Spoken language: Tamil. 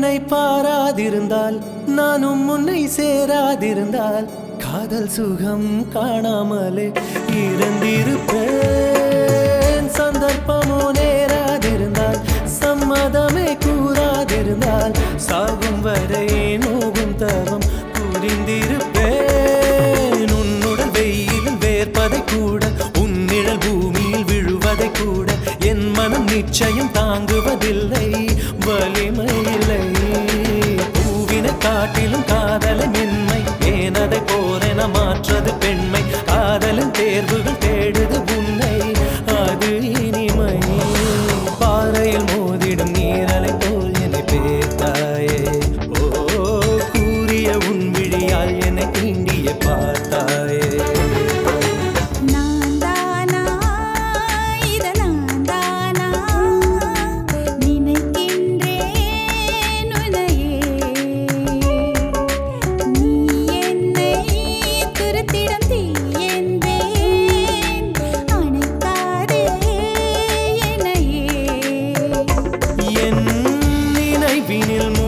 என்னை பாராதிருந்தால் நானும் உன்னை சேராதிருந்தால் காதல் சுகம் காணாமலே இருந்திருப்பேன் சந்தர்ப்பமோ நேராதிருந்தால் சம்மதமே கூறாதிருந்தால் சாகும் வரை நோகும் தவம் புரிந்திருப்பேன் உன்னுடன் வெயிலும் வேர்ப்பதை கூட உன் நிழல் பூமியில் விழுவதை கூட என் மனம் நிச்சயம் தாங்குவதில்லை வலிமை இல்லை பூவின காட்டிலும் காதலின் மென்மை ஏனதை போரென மாற்றது பெண்மை காதலின் தேர்வுகள் தேடுது உன்னை அது இனிமை பாறையில் மோதிடும் நீரலை போல் என்னை பேர்த்தாயே ஓ கூறிய உன் விழியால் என்னை தீண்டிய பார்த்தாயே நான் தானா இது நான் தானா நினைக்கின்றேன் உன்னையே நீ என்னை துரத்திடும் தீ என்பேன் அணைக்காதே என்னையே என் நினைவினில்